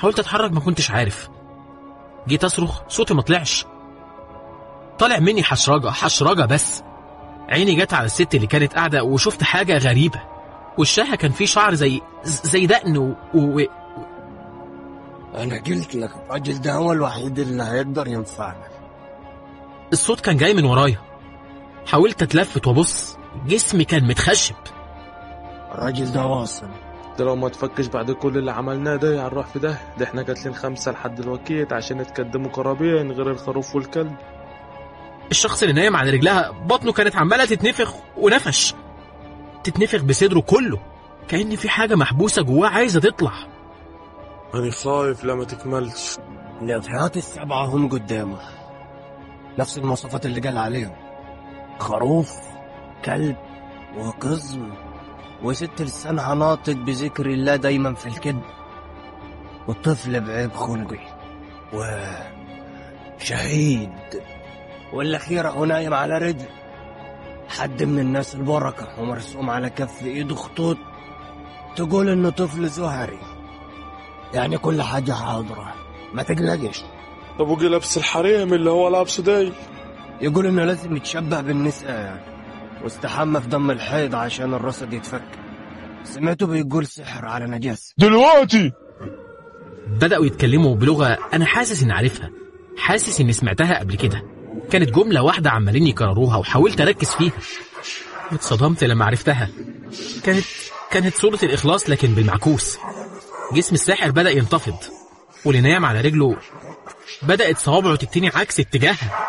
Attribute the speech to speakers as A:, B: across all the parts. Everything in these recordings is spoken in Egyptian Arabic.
A: حاولت اتحرك ما كنتش عارف جيت اصرخ صوتي ما طلعش طالع مني حشرجه حشرجه بس عيني جت على الست اللي كانت قاعده وشفت حاجه غريبه وشها كان فيه شعر زي زي دقن و... و...
B: انا قلت لك الراجل ده هو الوحيد اللي هيقدر ينفعنا
A: الصوت كان جاي من ورايا حاولت اتلفت وابص جسمي كان متخشب
B: الراجل ده واصل
C: ده لو ما تفكش بعد كل اللي عملناه ده هنروح في ده ده احنا جاتلين خمسة لحد الوكيت عشان نتقدموا قرابين غير الخروف والكلب
A: الشخص اللي نايم على رجلها بطنه كانت عماله تتنفخ ونفش تتنفخ بصدره كله كأن في حاجه محبوسه جواه عايزه تطلع
C: أنا خايف لا ما تكملش
B: الأضحيات السبعة هم قدامه نفس المواصفات اللي قال عليهم خروف كلب وقزم وست لسانها ناطق بذكر الله دايما في الكذب والطفل بعيب خلقي و شهيد والأخيرة هو نايم على رجل حد من الناس البركة ومرسوم على كف إيده خطوط تقول إنه طفل زهري يعني كل حاجة حاضرة ما تقلقش
C: طب وجي لابس الحريم اللي هو لابسه ده
B: يقول إنه لازم يتشبه بالنساء يعني واستحمى في دم الحيض عشان الرصد يتفك سمعته بيقول سحر على نجاسة
C: دلوقتي
A: بدأوا يتكلموا بلغة أنا حاسس إني عارفها حاسس إني سمعتها قبل كده كانت جملة واحدة عمالين يكرروها وحاولت أركز فيها اتصدمت لما عرفتها كانت كانت سورة الإخلاص لكن بالمعكوس جسم الساحر بدأ ينتفض واللي نايم على رجله بدأت صوابعه تتني عكس اتجاهها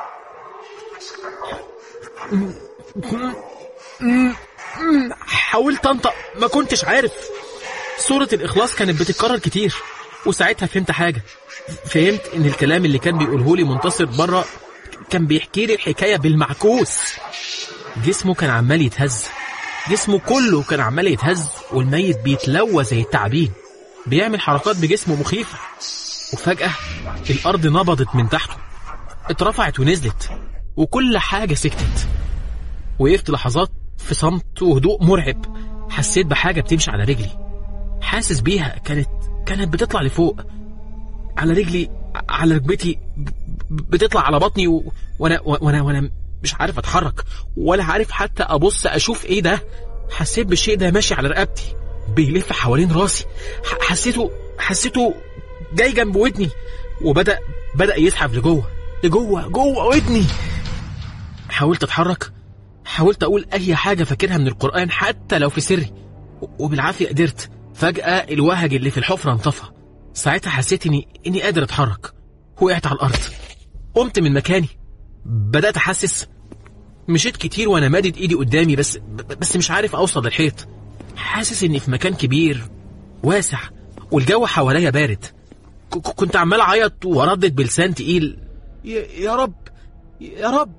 A: حاولت انطق ما كنتش عارف سورة الإخلاص كانت بتتكرر كتير وساعتها فهمت حاجة فهمت إن الكلام اللي كان بيقوله لي منتصر بره كان بيحكي لي الحكاية بالمعكوس جسمه كان عمال يتهز جسمه كله كان عمال يتهز والميت بيتلوى زي التعابين بيعمل حركات بجسمه مخيفة وفجأة الأرض نبضت من تحته اترفعت ونزلت وكل حاجة سكتت وقفت لحظات في صمت وهدوء مرعب حسيت بحاجة بتمشي على رجلي حاسس بيها كانت كانت بتطلع لفوق على رجلي على ركبتي ب- ب- بتطلع على بطني و... وانا وانا وانا مش عارف اتحرك ولا عارف حتى ابص اشوف ايه ده حسيت بالشيء ده ماشي على رقبتي بيلف حوالين راسي ح- حسيته حسيته جاي جنب ودني وبدا بدا يزحف لجوه لجوه جوه ودني حاولت اتحرك حاولت اقول اي حاجه فاكرها من القران حتى لو في سري و- وبالعافيه قدرت فجاه الوهج اللي في الحفره انطفى ساعتها حسيت اني اني قادر اتحرك وقعت على الارض قمت من مكاني بدات احسس مشيت كتير وانا مادد ايدي قدامي بس بس مش عارف اوصل للحيط حاسس اني في مكان كبير واسع والجو حواليا بارد ك- ك- كنت عمال اعيط واردد بلسان تقيل يا يا رب يا رب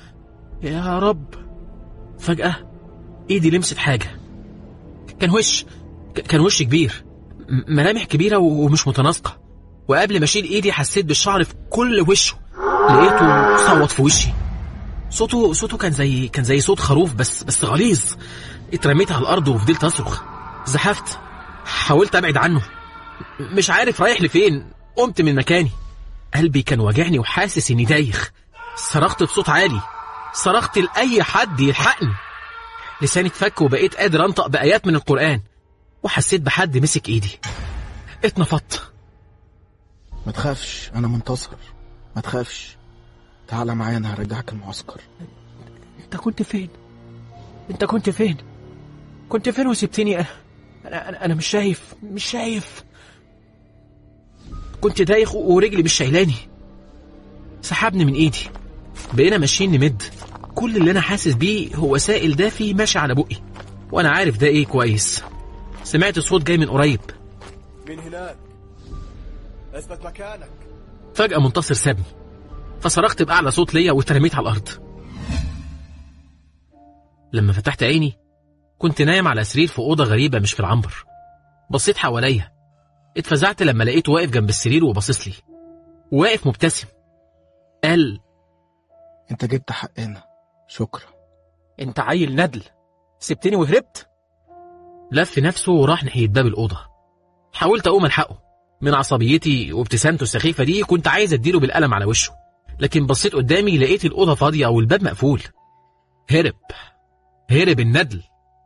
A: يا رب فجأة ايدي لمست حاجة كان وش ك- كان وش كبير م- ملامح كبيرة و- ومش متناسقة وقبل ما اشيل ايدي حسيت بالشعر في كل وشه لقيته صوت في وشي صوته صوته كان زي كان زي صوت خروف بس بس غليظ اترميت على الارض وفضلت اصرخ زحفت حاولت ابعد عنه مش عارف رايح لفين قمت من مكاني قلبي كان واجعني وحاسس اني دايخ صرخت بصوت عالي صرخت لاي حد يلحقني لساني اتفك وبقيت قادر انطق بايات من القران وحسيت بحد مسك ايدي اتنفضت
D: ما تخافش انا منتصر ما تخافش تعالى معايا انا هرجعك المعسكر
A: انت كنت فين انت كنت فين كنت فين وسبتني انا انا انا, أنا مش شايف مش شايف كنت دايخ ورجلي مش شايلاني سحبني من ايدي بقينا ماشيين نمد كل اللي انا حاسس بيه هو سائل دافي ماشي على بقي وانا عارف ده ايه كويس سمعت صوت جاي من قريب
E: من هناك اثبت مكانك
A: فجأة منتصر سابني فصرخت بأعلى صوت ليا واترميت على الأرض لما فتحت عيني كنت نايم على سرير في أوضة غريبة مش في العنبر بصيت حواليا اتفزعت لما لقيته واقف جنب السرير وباصص لي واقف مبتسم قال
D: انت جبت حقنا شكرا
A: انت عيل ندل سبتني وهربت لف نفسه وراح ناحية باب الأوضة حاولت أقوم ألحقه من عصبيتي وابتسامته السخيفة دي كنت عايز اديله بالقلم على وشه لكن بصيت قدامي لقيت الأوضة فاضية والباب مقفول هرب هرب الندل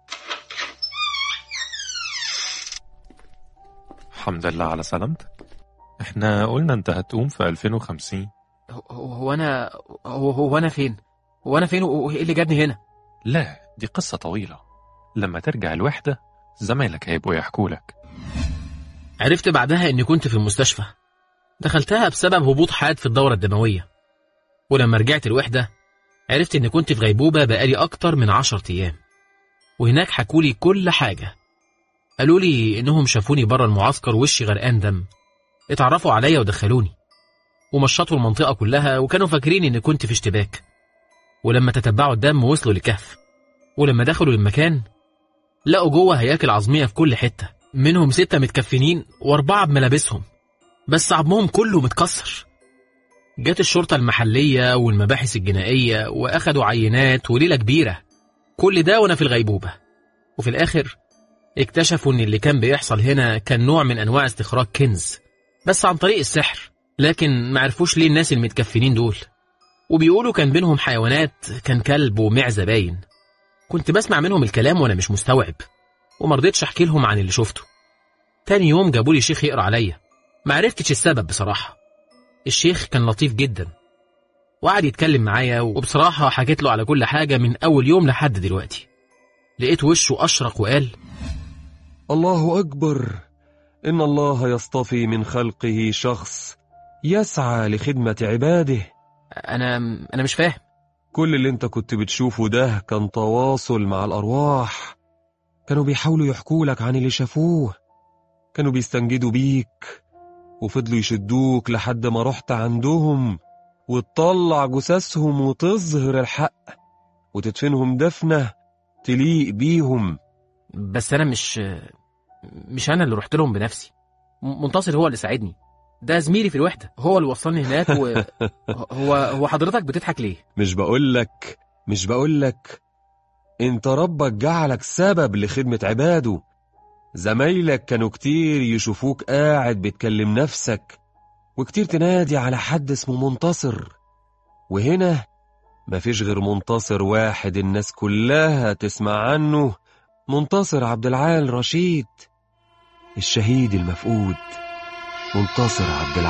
F: الحمد لله على سلامتك احنا قلنا انت هتقوم في 2050
A: هو هو انا هو, هو انا فين هو انا فين وايه اللي جابني هنا
F: لا دي قصة طويلة لما ترجع الوحدة زمايلك هيبقوا يحكوا لك
A: عرفت بعدها اني كنت في المستشفى دخلتها بسبب هبوط حاد في الدورة الدموية ولما رجعت الوحدة عرفت اني كنت في غيبوبة بقالي اكتر من عشر ايام وهناك حكولي كل حاجة قالوا لي انهم شافوني بره المعسكر وشي غرقان دم اتعرفوا عليا ودخلوني ومشطوا المنطقة كلها وكانوا فاكرين اني كنت في اشتباك ولما تتبعوا الدم وصلوا لكهف ولما دخلوا المكان لقوا جوه هياكل عظمية في كل حتة منهم ستة متكفنين وأربعة بملابسهم بس عظمهم كله متكسر جت الشرطة المحلية والمباحث الجنائية وأخدوا عينات وليلة كبيرة كل ده وأنا في الغيبوبة وفي الآخر اكتشفوا إن اللي كان بيحصل هنا كان نوع من أنواع استخراج كنز بس عن طريق السحر لكن معرفوش ليه الناس المتكفنين دول وبيقولوا كان بينهم حيوانات كان كلب ومعزة باين كنت بسمع منهم الكلام وأنا مش مستوعب ومرضتش أحكي لهم عن اللي شفته تاني يوم جابوا لي شيخ يقرأ عليا معرفتش السبب بصراحة الشيخ كان لطيف جدا وقعد يتكلم معايا وبصراحة حكيت له على كل حاجة من أول يوم لحد دلوقتي لقيت وشه أشرق وقال
G: الله أكبر إن الله يصطفي من خلقه شخص يسعى لخدمة عباده
A: أنا أنا مش فاهم
G: كل اللي انت كنت بتشوفه ده كان تواصل مع الأرواح كانوا بيحاولوا يحكوا لك عن اللي شافوه كانوا بيستنجدوا بيك وفضلوا يشدوك لحد ما رحت عندهم وتطلع جثثهم وتظهر الحق وتدفنهم دفنة تليق بيهم
A: بس أنا مش مش أنا اللي رحت لهم بنفسي م- منتصر هو اللي ساعدني ده زميلي في الوحدة هو اللي وصلني هناك و... هو هو حضرتك بتضحك ليه؟
G: مش بقولك مش بقولك انت ربك جعلك سبب لخدمة عباده زمايلك كانوا كتير يشوفوك قاعد بتكلم نفسك وكتير تنادي على حد اسمه منتصر وهنا مفيش غير منتصر واحد الناس كلها تسمع عنه منتصر عبد العال رشيد الشهيد المفقود منتصر عبد العال